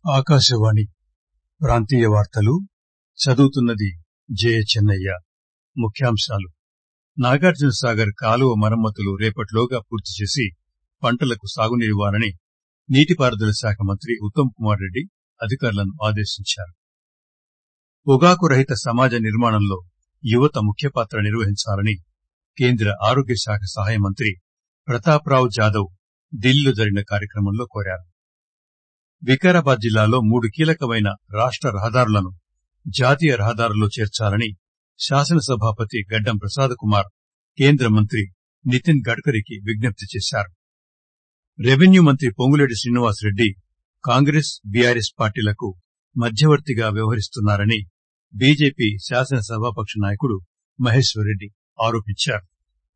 ఆకాశవాణి ప్రాంతీయ వార్తలు చదువుతున్నది జే చెన్నయ్య ముఖ్యాంశాలు నాగార్జున సాగర్ కాలువ మరమ్మతులు రేపటిలోగా పూర్తి చేసి పంటలకు సాగునీరివ్వాలని నీటిపారుదల శాఖ మంత్రి ఉత్తమ్ కుమార్ రెడ్డి అధికారులను ఆదేశించారు పొగాకు రహిత సమాజ నిర్మాణంలో యువత ముఖ్యపాత్ర నిర్వహించాలని కేంద్ర ఆరోగ్య శాఖ సహాయ మంత్రి ప్రతాప్రావ్ జాదవ్ ఢిల్లీలో జరిగిన కార్యక్రమంలో కోరారు వికారాబాద్ జిల్లాలో మూడు కీలకమైన రాష్ట రహదారులను జాతీయ రహదారుల్లో చేర్చాలని శాసనసభాపతి గడ్డం ప్రసాద్ కుమార్ కేంద్ర మంత్రి నితిన్ గడ్కరీకి విజ్ఞప్తి చేశారు రెవెన్యూ మంత్రి పొంగులేటి శ్రీనివాసరెడ్డి కాంగ్రెస్ బీఆర్ఎస్ పార్టీలకు మధ్యవర్తిగా వ్యవహరిస్తున్నారని బీజేపీ శాసనసభాపక్ష నాయకుడు మహేశ్వర్రెడ్డి ఆరోపించారు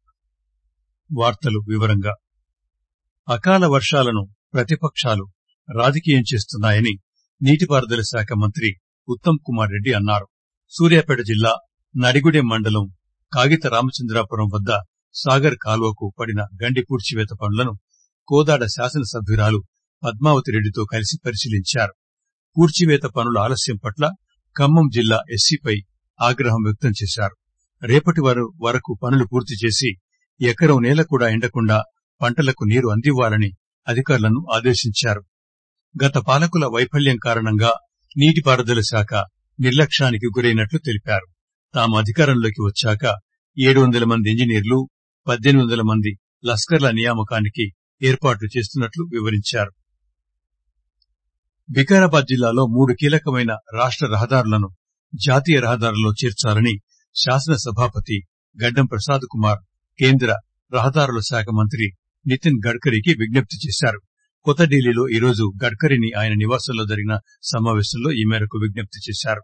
అకాల వర్షాలను ప్రతిపక్షాలు రాజకీయం చేస్తున్నాయని నీటిపారుదల శాఖ మంత్రి ఉత్తమ్ కుమార్ రెడ్డి అన్నారు సూర్యాపేట జిల్లా నడిగుడెం మండలం కాగిత రామచంద్రాపురం వద్ద సాగర్ కాల్వకు పడిన గండి పూడ్చివేత పనులను కోదాడ శాసనసభ్యురాలు పద్మావతి రెడ్డితో కలిసి పరిశీలించారు పూడ్చివేత పనుల ఆలస్యం పట్ల ఖమ్మం జిల్లా ఎస్సీపై ఆగ్రహం వ్యక్తం చేశారు రేపటి వరకు పనులు పూర్తి చేసి ఎకరం నేల కూడా ఎండకుండా పంటలకు నీరు అందివ్వాలని అధికారులను ఆదేశించారు గత పాలకుల వైఫల్యం కారణంగా నీటిపారుదల శాఖ నిర్లక్ష్యానికి గురైనట్లు తెలిపారు తాము అధికారంలోకి వచ్చాక ఏడు వందల మంది ఇంజనీర్లు పద్దెనిమిది వందల మంది లస్కర్ల నియామకానికి ఏర్పాట్లు చేస్తున్నట్లు వివరించారు వికారాబాద్ జిల్లాలో మూడు కీలకమైన రాష్ట రహదారులను జాతీయ రహదారుల్లో చేర్చాలని శాసనసభాపతి గడ్డం ప్రసాద్ కుమార్ కేంద్ర రహదారుల శాఖ మంత్రి నితిన్ గడ్కరీకి విజ్ఞప్తి చేశారు కొత్త ఢిల్లీలో ఈరోజు గడ్కరీని ఆయన నివాసంలో జరిగిన సమావేశంలో ఈ మేరకు విజ్ఞప్తి చేశారు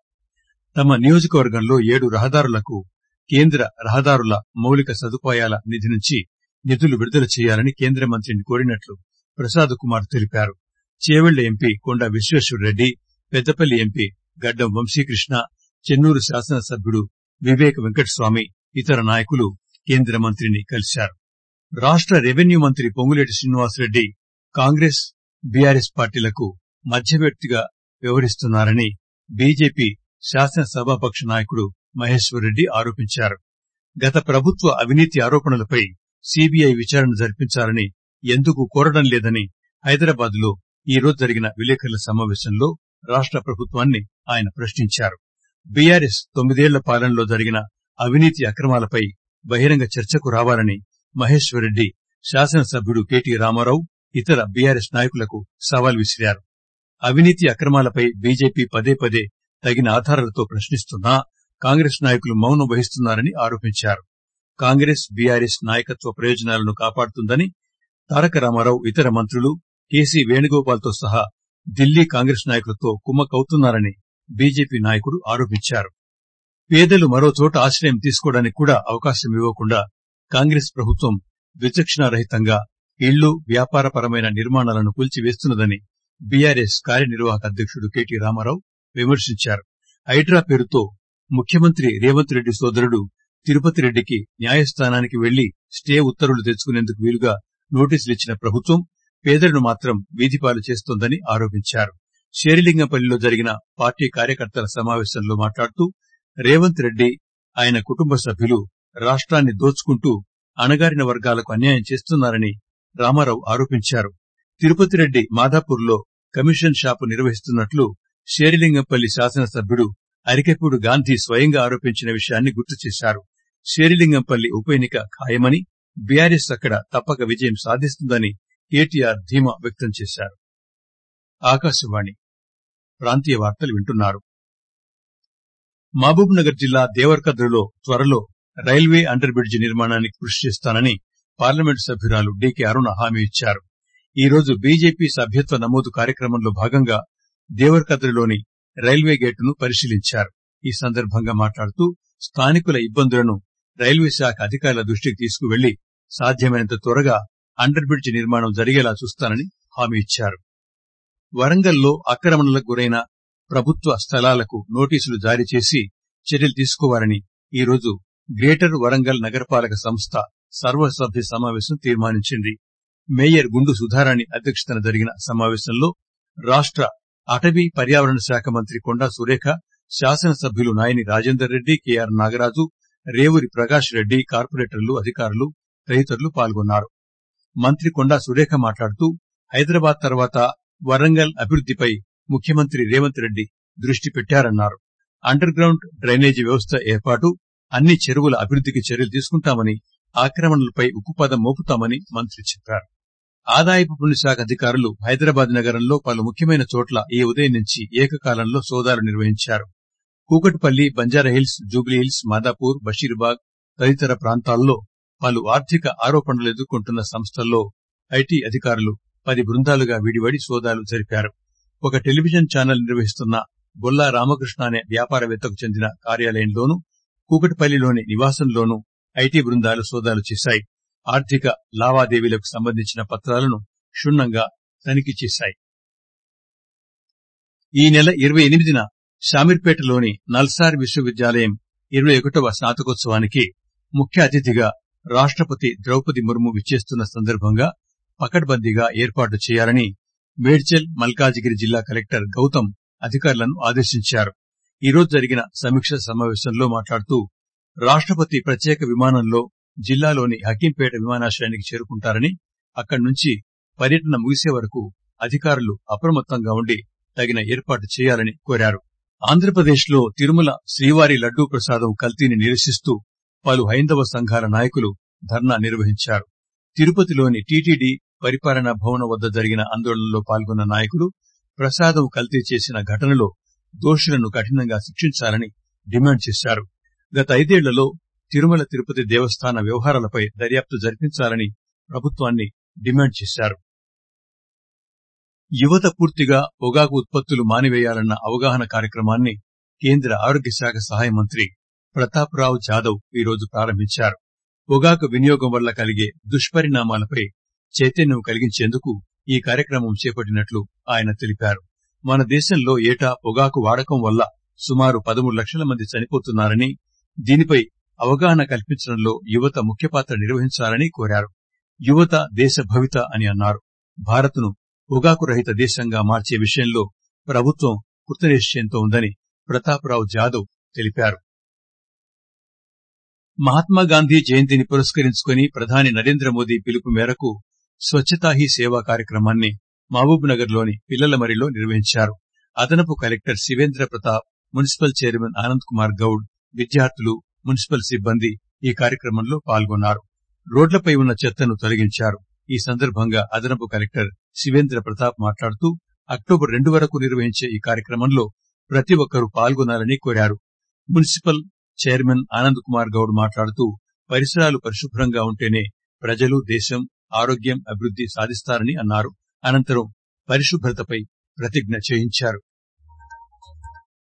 తమ నియోజకవర్గంలో ఏడు రహదారులకు కేంద్ర రహదారుల మౌలిక సదుపాయాల నిధి నుంచి నిధులు విడుదల చేయాలని కేంద్ర మంత్రిని కోరినట్లు ప్రసాద్ కుమార్ తెలిపారు చేవెళ్ల ఎంపీ కొండ విశ్వేశ్వరరెడ్డి పెద్దపల్లి ఎంపీ గడ్డం వంశీకృష్ణ చెన్నూరు శాసనసభ్యుడు వివేక్ వెంకటస్వామి ఇతర నాయకులు కేంద్ర మంత్రిని కలిశారు రాష్ట రెవెన్యూ మంత్రి పొంగులేటి శ్రీనివాసరెడ్డి కాంగ్రెస్ బీఆర్ఎస్ పార్టీలకు మధ్యవర్తిగా వ్యవహరిస్తున్నారని బీజేపీ శాసనసభాపక్ష నాయకుడు మహేశ్వర్రెడ్డి ఆరోపించారు గత ప్రభుత్వ అవినీతి ఆరోపణలపై సీబీఐ విచారణ జరిపించాలని ఎందుకు కోరడం లేదని హైదరాబాద్ లో ఈరోజు జరిగిన విలేకరుల సమావేశంలో రాష్ట ప్రభుత్వాన్ని ఆయన ప్రశ్నించారు బీఆర్ఎస్ తొమ్మిదేళ్ల పాలనలో జరిగిన అవినీతి అక్రమాలపై బహిరంగ చర్చకు రావాలని మహేశ్వర్రెడ్డి శాసనసభ్యుడు కెటి రామారావు ఇతర బీఆర్ఎస్ నాయకులకు సవాల్ విసిరారు అవినీతి అక్రమాలపై బీజేపీ పదే పదే తగిన ఆధారాలతో ప్రశ్నిస్తున్నా కాంగ్రెస్ నాయకులు మౌనం వహిస్తున్నారని ఆరోపించారు కాంగ్రెస్ బీఆర్ఎస్ నాయకత్వ ప్రయోజనాలను కాపాడుతుందని తారక రామారావు ఇతర మంత్రులు కేసీ వేణుగోపాల్ తో సహా ఢిల్లీ కాంగ్రెస్ నాయకులతో కుమ్మక్కవుతున్నారని బీజేపీ నాయకుడు ఆరోపించారు పేదలు మరో చోట ఆశ్రయం తీసుకోవడానికి కూడా అవకాశం ఇవ్వకుండా కాంగ్రెస్ ప్రభుత్వం విచక్షణారహితంగా ఇళ్లు వ్యాపారపరమైన నిర్మాణాలను కూల్చివేస్తున్నదని బీఆర్ఎస్ కార్యనిర్వాహక అధ్యకుడు కెటి రామారావు విమర్శించారు హైడ్రా పేరుతో ముఖ్యమంత్రి రేవంత్ రెడ్డి సోదరుడు తిరుపతి రెడ్డికి న్యాయస్థానానికి వెళ్లి స్టే ఉత్తర్వులు తెచ్చుకునేందుకు వీలుగా నోటీసులిచ్చిన ప్రభుత్వం పేదలను మాత్రం వీధిపాలు చేస్తోందని ఆరోపించారు శేరిలింగంపల్లిలో జరిగిన పార్టీ కార్యకర్తల సమావేశంలో మాట్లాడుతూ రేవంత్ రెడ్డి ఆయన కుటుంబ సభ్యులు రాష్ట్రాన్ని దోచుకుంటూ అణగారిన వర్గాలకు అన్యాయం చేస్తున్నారని రామారావు ఆరోపించారు తిరుపతి రెడ్డి మాధాపూర్ లో కమిషన్ షాపు నిర్వహిస్తున్నట్లు శేరిలింగంపల్లి శాసనసభ్యుడు అరికెప్పుడు గాంధీ స్వయంగా ఆరోపించిన విషయాన్ని గుర్తు చేశారు శేరిలింగంపల్లి ఉప ఎన్నిక ఖాయమని బీఆర్ఎస్ అక్కడ తప్పక విజయం సాధిస్తుందని కేటీఆర్ ధీమా వ్యక్తం చేశారు ఆకాశవాణి ప్రాంతీయ వార్తలు వింటున్నారు మహబూబ్ నగర్ జిల్లా దేవరకద్రలో త్వరలో రైల్వే అండర్ బ్రిడ్జి నిర్మాణానికి కృషి చేస్తానని పార్లమెంటు సభ్యురాలు డీకే అరుణ హామీ ఇచ్చారు ఈ రోజు బీజేపీ సభ్యత్వ నమోదు కార్యక్రమంలో భాగంగా దేవరకద్రలోని రైల్వే గేటును పరిశీలించారు ఈ సందర్భంగా మాట్లాడుతూ స్థానికుల ఇబ్బందులను రైల్వే శాఖ అధికారుల దృష్టికి తీసుకువెళ్లి సాధ్యమైనంత త్వరగా అండర్ బ్రిడ్జి నిర్మాణం జరిగేలా చూస్తానని హామీ ఇచ్చారు వరంగల్లో ఆక్రమణలకు గురైన ప్రభుత్వ స్థలాలకు నోటీసులు జారీ చేసి చర్యలు తీసుకోవాలని ఈరోజు గ్రేటర్ వరంగల్ నగరపాలక సంస్థ సర్వసభ్య సమావేశం తీర్మానించింది మేయర్ గుండు సుధారాణి అధ్యక్షతన జరిగిన సమావేశంలో రాష్ట అటవీ పర్యావరణ శాఖ మంత్రి కొండా సురేఖ శాసనసభ్యులు నాయని రాజేందర్ రెడ్డి కెఆర్ నాగరాజు రేవూరి ప్రకాష్ రెడ్డి కార్పొరేటర్లు అధికారులు తదితరులు పాల్గొన్నారు మంత్రి కొండా సురేఖ మాట్లాడుతూ హైదరాబాద్ తర్వాత వరంగల్ అభివృద్దిపై ముఖ్యమంత్రి రేవంత్ రెడ్డి దృష్టి పెట్టారన్నారు అండర్ గ్రౌండ్ డ్రైనేజీ వ్యవస్థ ఏర్పాటు అన్ని చెరువుల అభివృద్దికి చర్యలు తీసుకుంటామని ఆక్రమణలపై ఉక్కుపాదం మోపుతామని మంత్రి చెప్పారు ఆదాయపు పన్ను శాఖ అధికారులు హైదరాబాద్ నగరంలో పలు ముఖ్యమైన చోట్ల ఈ ఉదయం నుంచి ఏకకాలంలో సోదాలు నిర్వహించారు కూకట్పల్లి బంజారాహిల్స్ జూబ్లీహిల్స్ మాదాపూర్ బషీర్బాగ్ తదితర ప్రాంతాల్లో పలు ఆర్థిక ఆరోపణలు ఎదుర్కొంటున్న సంస్థల్లో ఐటీ అధికారులు పది బృందాలుగా విడివడి సోదాలు జరిపారు ఒక టెలివిజన్ ఛానల్ నిర్వహిస్తున్న బొల్లా రామకృష్ణ అనే వ్యాపారవేత్తకు చెందిన కార్యాలయంలోనూ కూకట్పల్లిలోని నివాసంలోనూ ఐటీ బృందాలు సోదాలు చేశాయి ఆర్థిక లావాదేవీలకు సంబంధించిన పత్రాలను క్షుణ్ణంగా తనిఖీ చేశాయి ఈ నెల ఇరవై ఎనిమిదిన షామీర్పేటలోని నల్సార్ విశ్వవిద్యాలయం ఇరవై ఒకటవ స్నాతకోత్సవానికి ముఖ్య అతిథిగా రాష్టపతి ద్రౌపది ముర్ము విచ్చేస్తున్న సందర్భంగా పకడ్బందీగా ఏర్పాటు చేయాలని మేడ్చల్ మల్కాజిగిరి జిల్లా కలెక్టర్ గౌతమ్ అధికారులను ఆదేశించారు ఈరోజు జరిగిన సమీక్ష సమావేశంలో మాట్లాడుతూ రాష్టపతి ప్రత్యేక విమానంలో జిల్లాలోని హకీంపేట విమానాశ్రయానికి చేరుకుంటారని అక్కడి నుంచి పర్యటన ముగిసే వరకు అధికారులు అప్రమత్తంగా ఉండి తగిన ఏర్పాటు చేయాలని కోరారు ఆంధ్రప్రదేశ్ లో తిరుమల శ్రీవారి లడ్డూ ప్రసాదం కల్తీని నిరసిస్తూ పలు హైందవ సంఘాల నాయకులు ధర్నా నిర్వహించారు తిరుపతిలోని టీటీడీ పరిపాలనా భవనం వద్ద జరిగిన ఆందోళనలో పాల్గొన్న నాయకులు ప్రసాదం కల్తీ చేసిన ఘటనలో దోషులను కఠినంగా శిక్షించాలని డిమాండ్ చేశారు గత ఐదేళ్లలో తిరుమల తిరుపతి దేవస్థాన వ్యవహారాలపై దర్యాప్తు జరిపించాలని ప్రభుత్వాన్ని డిమాండ్ చేశారు యువత పూర్తిగా పొగాకు ఉత్పత్తులు మానివేయాలన్న అవగాహన కార్యక్రమాన్ని కేంద్ర ఆరోగ్య శాఖ సహాయ మంత్రి ప్రతాప్రావు జాదవ్ ఈరోజు ప్రారంభించారు పొగాకు వినియోగం వల్ల కలిగే దుష్పరిణామాలపై చైతన్యం కలిగించేందుకు ఈ కార్యక్రమం చేపట్టినట్లు ఆయన తెలిపారు మన దేశంలో ఏటా పొగాకు వాడకం వల్ల సుమారు పదమూడు లక్షల మంది చనిపోతున్నారని దీనిపై అవగాహన కల్పించడంలో యువత ముఖ్య పాత్ర నిర్వహించాలని కోరారు యువత దేశ భవిత అని అన్నారు భారత్ను పొగాకు రహిత దేశంగా మార్చే విషయంలో ప్రభుత్వం కృతనిశ్చయంతో ఉందని ప్రతాపరావు జాదవ్ తెలిపారు మహాత్మాగాంధీ జయంతిని పురస్కరించుకుని ప్రధాని నరేంద్ర మోదీ పిలుపు మేరకు స్వచ్ఛతా హీ సేవా కార్యక్రమాన్ని మహబూబ్ నగర్ లోని పిల్లలమరిలో నిర్వహించారు అదనపు collector Shivendra Pratap municipal chairman Anand Kumar Goud విద్యార్థులు మున్సిపల్ సిబ్బంది ఈ కార్యక్రమంలో పాల్గొన్నారు రోడ్లపై ఉన్న చెత్తను తొలగించారు ఈ సందర్భంగా అదనపు కలెక్టర్ శివేంద్ర ప్రతాప్ మాట్లాడుతూ అక్టోబర్ రెండు వరకు నిర్వహించే ఈ కార్యక్రమంలో ప్రతి ఒక్కరూ పాల్గొనాలని కోరారు మున్సిపల్ చైర్మన్ ఆనంద్ కుమార్ గౌడ్ మాట్లాడుతూ పరిసరాలు పరిశుభ్రంగా ఉంటేనే ప్రజలు దేశం ఆరోగ్యం అభివృద్ది సాధిస్తారని అన్నారు అనంతరం పరిశుభ్రతపై ప్రతిజ్ఞ చేయించారు